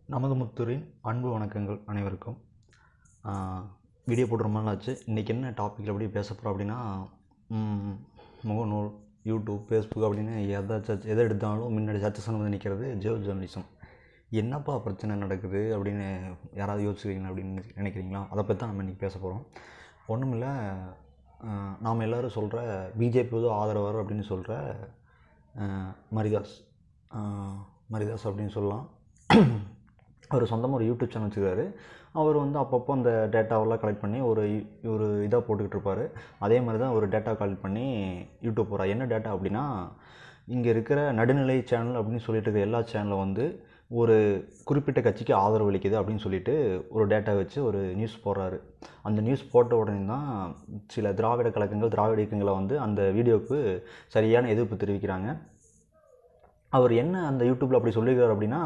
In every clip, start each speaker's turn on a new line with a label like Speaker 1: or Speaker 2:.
Speaker 1: நமது முத்தூரின் அன்பு வணக்கங்கள் அனைவருக்கும் வீடியோ போட்டு ரொம்ப நாள் ஆச்சு இன்றைக்கி என்ன டாப்பிக்கில் எப்படி பேச போகிறோம் அப்படின்னா ம், முகநூல் யூடியூப் ஃபேஸ்புக் அப்படின்னு எதை சர்ச் எதை எடுத்தாலும் முன்னாடி சர்ச்சஸ் வந்து நிற்கிறது ஜியோ ஜேர்னலிசம் என்னப்பா பிரச்சனை நடக்குது அப்படின்னு யாராவது யோசிக்கிறீங்களா அப்படின்னு நினைக்கிறீங்களா அதை பற்றி தான் நம்ம இன்றைக்கி பேச போகிறோம் ஒன்றும் இல்லை நாம் எல்லோரும் சொல்கிற பிஜேபி வந்து ஆதரவாளர் அப்படின்னு சொல்கிற மரிதாஸ் அஹ், மரிதாஸ் அப்படின்னு சொல்லலாம் அவர் சொந்தமாக ஒரு யூடியூப் சேனல் வச்சுருக்காரு அவர் வந்து அப்பப்போ அந்த டேட்டாவெல்லாம் கலெக்ட் பண்ணி ஒரு ஒரு இதாக போட்டுக்கிட்டு இருப்பார் அதே மாதிரி தான் ஒரு டேட்டா கலெக்ட் பண்ணி யூடியூப் போகிறார் என்ன டேட்டா அப்படின்னா இங்கே இருக்கிற நடுநிலை சேனல் அப்படின்னு சொல்லிட்டு இருக்கிற எல்லா சேனலும் வந்து ஒரு குறிப்பிட்ட கட்சிக்கு ஆதரவு அளிக்குது அப்படின்னு சொல்லிட்டு ஒரு டேட்டா வச்சு ஒரு நியூஸ் போடுறாரு அந்த நியூஸ் போட்ட உடனே தான் சில திராவிட கழகங்கள் திராவிட இயக்கங்களை வந்து அந்த வீடியோவுக்கு சரியான எதிர்ப்பு தெரிவிக்கிறாங்க அவர் என்ன அந்த யூடியூப்பில் அப்படி சொல்லியிருக்காரு அப்படின்னா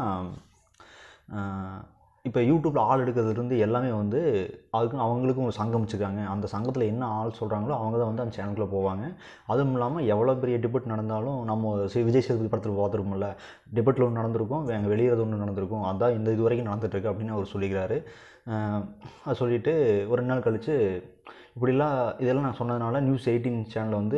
Speaker 1: இப்போ யூடியூப்பில் ஆள் எடுக்கிறதுலேருந்து எல்லாமே வந்து அதுக்கு அவங்களுக்கும் ஒரு சங்கம் வச்சுருக்காங்க அந்த சங்கத்தில் என்ன ஆள் சொல்கிறாங்களோ அவங்க தான் வந்து அந்த சேனலுக்குள்ளே போவாங்க அதுவும் இல்லாமல் எவ்வளோ பெரிய டிபேட் நடந்தாலும் நம்ம சி- விஜய் சேதுபதி படத்தில் பார்த்துருப்போம்ல டிபேட்டில் ஒன்று நடந்திருக்கும் எங்கள் வெளியிறது ஒன்று நடந்திருக்கும் அதான் இந்த இது வரைக்கும் நடந்துட்டுருக்கு அப்படின்னு அவர் சொல்லிக்கிறாரு அஹ் அது சொல்லிவிட்டு ஒரு ரெண்டு நாள் கழித்து இப்படிலாம் இதெல்லாம் நான் சொன்னதுனால நியூஸ் எயிட்டீன் சேனலில் வந்து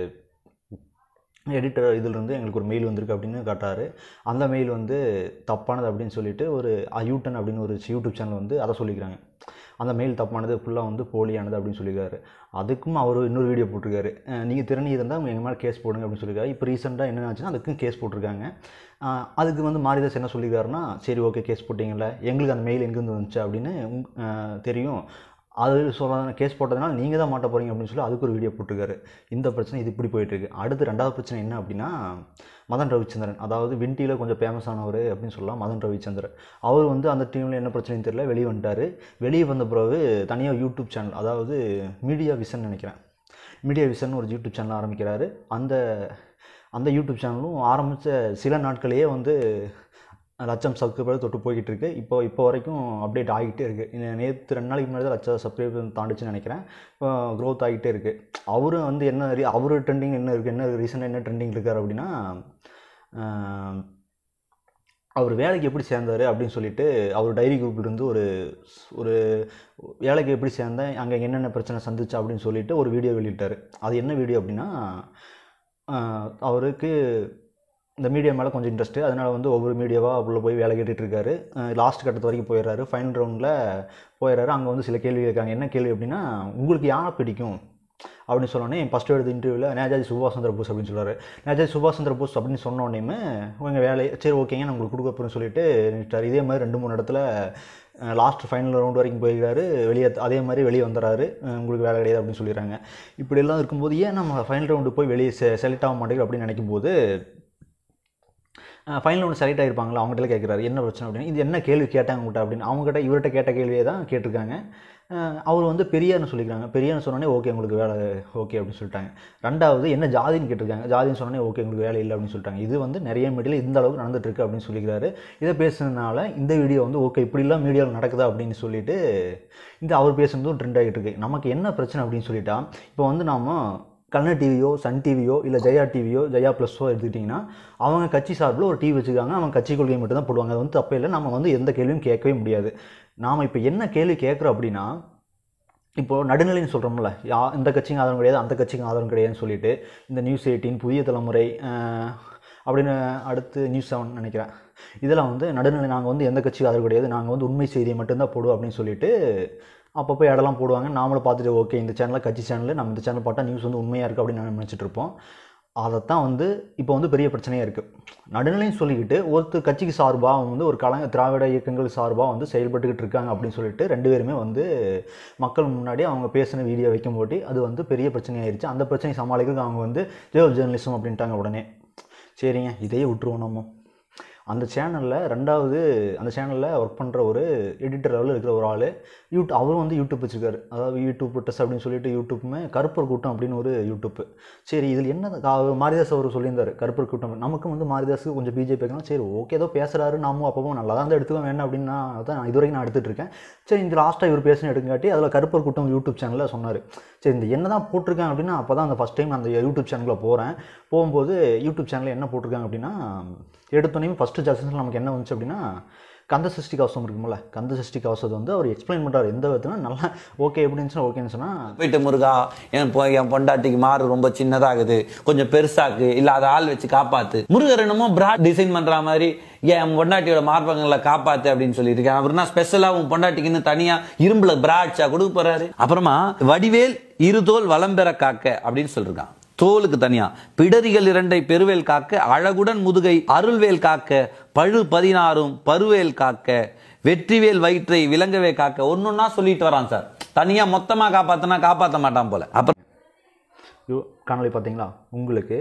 Speaker 1: எடிட்டர் இதிலிருந்து எங்களுக்கு ஒரு மெயில் வந்திருக்கு அப்படின்னு காட்டாரு அந்த மெயில் வந்து தப்பானது அப்படின்னு சொல்லிட்டு ஒரு யூட்டன் அப்படின்னு ஒரு யூடியூப் சேனல் வந்து அதை சொல்லிக்கிறாங்க அந்த மெயில் தப்பானது ஃபுல்லாக வந்து போலியானது அப்படின்னு சொல்லியிருக்காரு அதுக்கும் அவர் இன்னொரு வீடியோ போட்டிருக்காரு நீங்கள் திறனி இருந்தால் எங்கள் மேலே கேஸ் போடுங்க அப்படின்னு சொல்லியிருக்காரு இப்போ ரீசெண்டாக என்ன ஆச்சுன்னா அதுக்கும் கேஸ் போட்டிருக்காங்க அஹ் அதுக்கு வந்து மாரிதாஸ் என்ன சொல்லியிருக்காருன்னா சரி ஓகே கேஸ் போட்டிங்கல்ல எங்களுக்கு அந்த மெயில் எங்கேருந்து வந்துச்சு அப்படின்னு உங்- அஹ் தெரியும் அது சொல்ல கேஸ் போட்டதுனால நீங்கள் தான் மாட்ட போகிறீங்க அப்படின்னு சொல்லி அதுக்கு ஒரு வீடியோ போட்டிருக்காரு இந்த பிரச்சனை இது இப்படி போயிட்டுருக்கு அடுத்து ரெண்டாவது பிரச்சனை என்ன அப்படின்னா மதன் ரவிச்சந்திரன் அதாவது வின்டியில் கொஞ்சம் ஃபேமஸ் ஆனவர் அப்படின்னு சொல்லலாம் மதன் ரவிச்சந்திரன் அவர் வந்து அந்த டீமில் என்ன பிரச்சனைன்னு தெரியல வெளியே வந்துட்டார் வெளியே வந்த பிறகு தனியாக யூடியூப் சேனல் அதாவது மீடியா விஷன் நினைக்கிறேன் மீடியா விஷன் ஒரு யூடியூப் சேனல் ஆரம்பிக்கிறாரு அந்த அந்த யூடியூப் சேனலும் ஆரம்பித்த சில நாட்களையே வந்து லட்சம் சப்ஸ்கிரைபர் தொட்டு போய்கிட்டு இருக்கு இப்போ இப்போ வரைக்கும் அப்டேட் ஆகிட்டே இருக்குது நேற்று ரெண்டு நாளைக்கு முன்னாடி தான் லட்சம் சப்ஸ்கிரைபர் தாண்டிச்சுன்னு நினைக்கிறேன் இப்போ க்ரோத் ஆகிட்டே இருக்குது அவரும் வந்து என்ன re- அவரு ட்ரெண்டிங் என்ன இருக்குது என்ன ரீசெண்டாக என்ன ட்ரெண்டிங் இருக்கார் அப்படின்னா ஆஹ், அவர் வேலைக்கு எப்படி சேர்ந்தார் அப்படின்னு சொல்லிட்டு அவர் டைரி குரூப்லேருந்து ஒரு ஒரு வேலைக்கு எப்படி சேர்ந்தேன் அங்கே என்னென்ன பிரச்சனை சந்திச்சா அப்படின்னு சொல்லிட்டு ஒரு வீடியோ வெளியிட்டார் அது என்ன வீடியோ அப்படின்னா ஆஹ், அவருக்கு இந்த மீடியா மேலே கொஞ்சம் இன்ட்ரெஸ்ட்டு அதனால் வந்து ஒவ்வொரு மீடியாவாக உள்ளே போய் வேலை கேட்டுட்டு இருக்காரு லாஸ்ட் கட்டத்து வரைக்கும் போயிடுறாரு ஃபைனல் ரவுண்டில் போயிடுறாரு அங்கே வந்து சில கேள்வி கேட்காங்க என்ன கேள்வி அப்படின்னா உங்களுக்கு யாரை பிடிக்கும் அப்படின்னு சொன்னோடனே ஃபஸ்ட்டு எடுத்த இன்டர்வியூவில் நேதாஜி சுபாஷ் சந்திர போஸ் அப்படின்னு சொல்றாரு நேதாஜி சுபாஷ் சந்திர போஸ் அப்படின்னு சொன்ன உடனேயுமே உங்கள் வேலை சரி ஓகேங்க நான் உங்களுக்கு கொடுக்க போகிறேன்னு சொல்லிட்டு நின்னுட்டாரு. இதே மாதிரி ரெண்டு மூணு இடத்துல லாஸ்ட் ஃபைனல் ரவுண்ட் வரைக்கும் போயிருக்காரு வெளியே அதே மாதிரி வெளியே வந்துடுறாரு அஹ் உங்களுக்கு வேலை கிடையாது அப்படின்னு சொல்லிடுறாங்க இப்படியெல்லாம் இருக்கும்போது ஏன் நம்ம ஃபைனல் ரவுண்டு போய் வெளியே செ செலக்ட் ஆக மாட்டேங்குது அப்படின்னு நினைக்கும் போது ஃபைனல் ஒன்று செலக்ட் ஆகிருப்பாங்களா அவங்ககிட்ட கேட்குறாரு என்ன பிரச்சனை அப்படின்னு இது என்ன கேள்வி கேட்டாங்க உங்கள்கிட்ட அப்படின்னு அவங்ககிட்ட இவர்கிட்ட கேட்ட கேள்வியே தான் கேட்டிருக்காங்க அஹ் அவர் வந்து பெரியார்னு சொல்லிக்கிறாங்க பெரியார்னு சொன்னோடனே ஓகே உங்களுக்கு வேலை ஓகே அப்படின்னு சொல்லிட்டாங்க ரெண்டாவது என்ன ஜாதின்னு கேட்டிருக்காங்க ஜாதின்னு சொன்னோடனே ஓகே உங்களுக்கு வேலை இல்லை அப்படின்னு சொல்லிட்டாங்க இது வந்து நிறைய மீடியாவில் இந்த அளவுக்கு நடந்துட்டு இருக்கு அப்படின்னு சொல்லிக்கிறாரு இதை பேசுனதுனால இந்த வீடியோ வந்து ஓகே இப்படிலாம் மீடியாவில் நடக்குதா அப்படின்னு சொல்லிட்டு இந்த அவர் பேசுனதும் ட்ரெண்ட் ஆகிட்டு இருக்கு நமக்கு என்ன பிரச்சனை அப்படின்னு சொல்லிட்டா இப்போ வந்து நாம கலைஞர் டிவியோ சன் டிவியோ இல்லை ஜெயா டிவியோ ஜெயா ப்ளஸ்ஸோ எடுத்துக்கிட்டிங்கன்னா அவங்க கட்சி சார்பில் ஒரு டிவி வச்சுருக்காங்க அவங்க கட்சி கொள்கை மட்டும் தான் போடுவாங்க அது வந்து தப்பே இல்லை நம்ம வந்து எந்த கேள்வியும் கேட்கவே முடியாது நாம் இப்போ என்ன கேள்வி கேட்குறோம் அப்படின்னா இப்போது நடுநிலைன்னு சொல்கிறோம்ல யா இந்த கட்சிக்கு ஆதரவு கிடையாது அந்த கட்சிக்கு ஆதரவு கிடையாதுன்னு சொல்லிட்டு இந்த நியூஸ் எயிட்டீன் புதிய தலைமுறை அஹ், அப்படின்னு அடுத்து நியூஸ் செவன் நினைக்கிறேன் இதெல்லாம் வந்து நடுநிலை நாங்கள் வந்து எந்த கட்சிக்கு ஆதரவு கிடையாது நாங்கள் வந்து உண்மை செய்தியை மட்டும்தான் போடுவோம் அப்படின்னு சொல்லிட்டு அப்பப்போ இடம்லாம் போடுவாங்க நாமளும் பார்த்துட்டு ஓகே இந்த சேனலில் கட்சி சேனல் நம்ம இந்த சேனல் பார்த்தா நியூஸ் வந்து உண்மையாக இருக்குது அப்படின்னு நான் நினச்சிட்டு இருப்போம் அதைத்தான் வந்து இப்போ வந்து பெரிய பிரச்சனையாக இருக்குது நடுநிலைன்னு சொல்லிக்கிட்டு ஒருத்தர் கட்சிக்கு சார்பாக வந்து ஒரு கல திராவிட இயக்கங்கள் சார்பாக வந்து செயல்பட்டுக்கிட்டு இருக்காங்க அப்படின்னு சொல்லிட்டு ரெண்டு பேருமே வந்து மக்கள் முன்னாடி அவங்க பேசின வீடியோ வைக்கும் போட்டி அது வந்து பெரிய பிரச்சனையாயிருச்சு அந்த பிரச்சனையை சமாளிக்கிறதுக்கு அவங்க வந்து ஜெயோ ஜேர்னலிசம் அப்படின்ட்டாங்க உடனே சரிங்க இதையே விட்டுருவோம் நம்ம அந்த சேனலில் ரெண்டாவது அந்த சேனலில் ஒர்க் பண்ணுற ஒரு எடிட்டர் லெவலில் இருக்கிற ஒரு ஆள் யூட் அவரும் வந்து யூடியூப் வச்சுருக்காரு அதாவது யூடியூப் டெஸ்ட் அப்படின்னு சொல்லிட்டு யூடியூப்புமே கருப்பர் கூட்டம் அப்படின்னு ஒரு யூடியூப் சரி இதில் என்ன கா- மாரிதாஸ் அவர் சொல்லியிருந்தார் கருப்பர் கூட்டம் நமக்கும் வந்து மாரிதாஸ் கொஞ்சம் பிஜேபி வைக்கலாம் சரி ஓகே ஏதோ பேசுகிறாரு நாமும் அப்பப்போ நல்லா தான் எடுத்துக்க வேண்டாம் அப்படின்னு நான் அதான் நான் இது வரைக்கும் நான் எடுத்துகிட்டு இருக்கேன் சரி இந்த லாஸ்ட்டாக இவர் பேசின எடுக்குங்காட்டி அதில் கருப்பர் கூட்டம் யூடியூப் சேனலில் சொன்னார் சரி இந்த என்ன தான் போட்டிருக்காங்க அப்படின்னா அப்போ தான் அந்த ஃபஸ்ட் டைம் அந்த யூடியூப் சேனலில் போகிறேன் போகும்போது யூடியூப் சேனலில் என்ன போட்டிருக்காங்க அப்படின்னா எடுத்தோன்னே ஃபஸ்ட்டு ஜட்ஜஸில் நமக்கு என்ன வந்துச்சு அப்படின்னா கந்த சஷ்டி கவசம் இருக்குமில்ல கந்த சஷ்டி கவசத்தை வந்து அவர் எக்ஸ்பிளைன் பண்ணுறாரு எந்த விதத்தில் நல்லா ஓகே எப்படின்னு சொன்னால் ஓகேன்னு சொன்னால்
Speaker 2: போயிட்டு முருகா என் பொ- என் பொண்டாட்டிக்கு மாறு ரொம்ப சின்னதாகுது கொஞ்சம் பெருசாக்கு இல்ல அதை ஆள் வச்சு காப்பாத்து முருகர் என்னமோ பிராட் டிசைன் பண்ற மாதிரி என் பொண்டாட்டியோட மார்பகங்களை காப்பாத்து அப்படின்னு சொல்லியிருக்கேன் அவர் என்ன ஸ்பெஷலா உன் பொண்டாட்டிக்குன்னு தனியா இரும்புல பிராட்சா கொடுக்க போறாரு அப்புறமா வடிவேல் இருதோல் வலம் பெற காக்க அப்படின்னு சொல்லிருக்கான் தோலுக்கு தனியா பிடரிகள் இரண்டை பெருவேல் காக்க அழகுடன் முதுகை அருள்வேல் காக்க பழு பதினாறும் பருவேல் காக்க வெற்றிவேல் வயிற்றை விலங்கவே காக்க ஒன்னொன்னா சொல்லிட்டு வரான் சார் தனியா மொத்தமா காப்பாத்தினா காப்பாத்த மாட்டான் போல அப்புறம்
Speaker 1: யோ காணொளி பார்த்தீங்களா உங்களுக்கு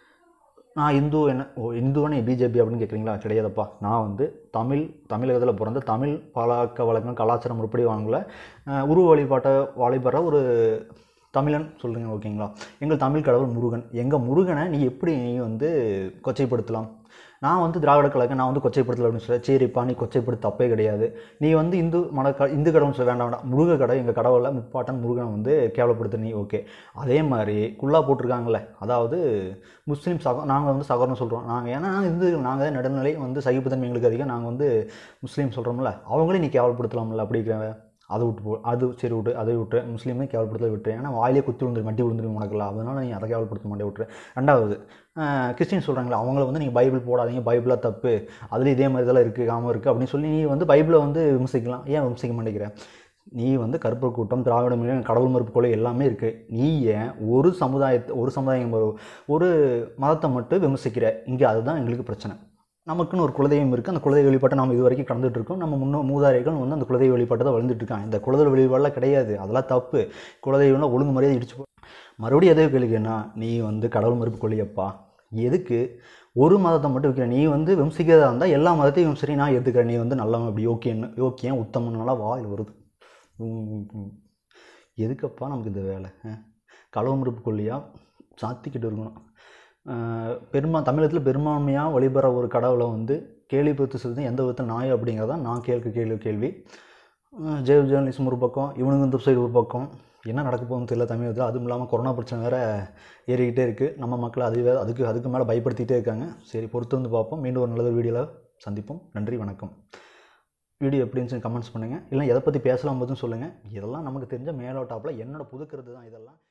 Speaker 1: நான் இந்து என்ன ஓ இந்துவனே பிஜேபி அப்படின்னு கேட்குறீங்களா கிடையாதுப்பா நான் வந்து தமிழ் தமிழகத்தில் பிறந்த தமிழ் பழக்க வழக்கம் கலாச்சாரம் உருப்படி வாங்கல அஹ், உருவ வழிபாட்டை வழிபடுற ஒரு தமிழன் சொல்லுங்க ஓகேங்களா எங்கள் தமிழ் கடவுள் முருகன் எங்கள் முருகனை நீ எப்படி நீ வந்து கொச்சைப்படுத்தலாம் நான் வந்து திராவிட கழகம் நான் வந்து கொச்சைப்படுத்தல அப்படின்னு சொல்ல சரிப்பா நீ கொச்சைப்படுத்த தப்பே கிடையாது நீ வந்து இந்து மன க இந்து கடவுள்னு சொல்ல வேண்டாம் வேண்டாம் முருக கடை எங்கள் கடவுளை முப்பாட்டன் முருகனை வந்து கேவலப்படுத்த நீ ஓகே அதே மாதிரி குல்லா போட்டிருக்காங்களே அதாவது முஸ்லீம் சக நாங்கள் வந்து சகோதரன் சொல்கிறோம் நாங்கள் ஏன்னா இந்து நாங்கள் நடுநிலை வந்து சகிப்புத்தன்மை எங்களுக்கு அதிகம் நாங்கள் வந்து முஸ்லீம் சொல்கிறோம்ல அவங்களே நீ கேவலப்படுத்தலாம்ல அப்படிங்கிற அதை விட்டு போ அது சரி விட்டு அதை விட்டு முஸ்லீமே கேவலப்படுத்த விட்டு ஏன்னா வாயிலே குத்தி விழுந்துரு மட்டி விழுந்துரும் உனக்குல அதனால நீ அதை கேவலப்படுத்த மாட்டே விட்டுரு ரெண்டாவது ஆஹ், கிறிஸ்டின் சொல்கிறாங்களா அவங்கள வந்து நீங்கள் பைபிள் போடாதீங்க பைபிளாக தப்பு அதில் இதே மாதிரி இதெல்லாம் இருக்குது காமம் இருக்குது அப்படின்னு சொல்லி நீ வந்து பைபிளை வந்து விமர்சிக்கலாம் ஏன் விமர்சிக்க மாட்டேங்கிற நீ வந்து கருப்பு கூட்டம் திராவிட மொழி கடவுள் மறுப்பு கொலை எல்லாமே இருக்குது நீ ஏன் ஒரு சமுதாயத்தை ஒரு சமுதாயம் ஒரு மதத்தை மட்டும் விமர்சிக்கிற இங்கே அதுதான் எங்களுக்கு பிரச்சனை நமக்குன்னு ஒரு குலதெய்வம் இருக்குது அந்த குலதெய்வ வழிபாட்டை நம்ம இது வரைக்கும் கடந்துட்டு இருக்கோம் நம்ம முன்னோ மூதாதைகள் வந்து அந்த குலதெய்வ வழிபாட்டை தான் வளர்ந்துட்டு இருக்காங்க இந்த குலதெய்வ வழிபாடெல்லாம் கிடையாது அதெல்லாம் தப்பு குலதெய்வம்லாம் ஒழுங்கு மரியாதை இடிச்சு போ மறுபடியும் எதை கேளுங்கன்னா நீ வந்து கடவுள் மறுப்பு கொள்ளியப்பா எதுக்கு ஒரு மதத்தை மட்டும் வைக்கிற நீ வந்து விமர்சிக்கிறதா இருந்தால் எல்லா மதத்தையும் விமர்சரி நான் எடுத்துக்கிறேன் நீ வந்து நல்லவன் அப்படி யோக்கியன்னு யோக்கியம் உத்தமன்னாலாம் வாயில் வருது உம் உம். எதுக்கப்பா நமக்கு இந்த வேலை கடவுள் மறுப்பு கொள்ளியா சாத்திக்கிட்டு இருக்கணும் ஆஹ் பெருமா தமிழகத்தில் பெரும்பான்மையாக வழிபடுற ஒரு கடவுளை வந்து கேள்விப்பட்டு சொல்லுது எந்த விதத்தில் நாய் அப்படிங்கிறதான் நான் கேட்க கேள்வி கேள்வி ஆஹ் ஜெய ஜேர்னலிசம் ஒரு பக்கம் இவனுங்க இந்த சைடு ஒரு பக்கம் என்ன நடக்க போகுதுன்னு தெரியல தமிழகத்தில் அதுவும் இல்லாமல் கொரோனா பிரச்சனை வேறு ஏறிக்கிட்டே இருக்குது நம்ம மக்கள் அது வேறு அதுக்கு அதுக்கு மேலே பயப்படுத்திட்டே இருக்காங்க சரி பொறுத்து வந்து பார்ப்போம் மீண்டும் ஒரு நல்ல வீடியோவில் சந்திப்போம் நன்றி வணக்கம் வீடியோ எப்படி இருந்துச்சுன்னு கமெண்ட்ஸ் பண்ணுங்கள் இல்லை எதை பற்றி பேசலாம் போதும் சொல்லுங்கள் இதெல்லாம் நமக்கு தெரிஞ்ச மேலோட்டாப்பில் என்னோட புதுக்கிறது தான் இதெல்லாம்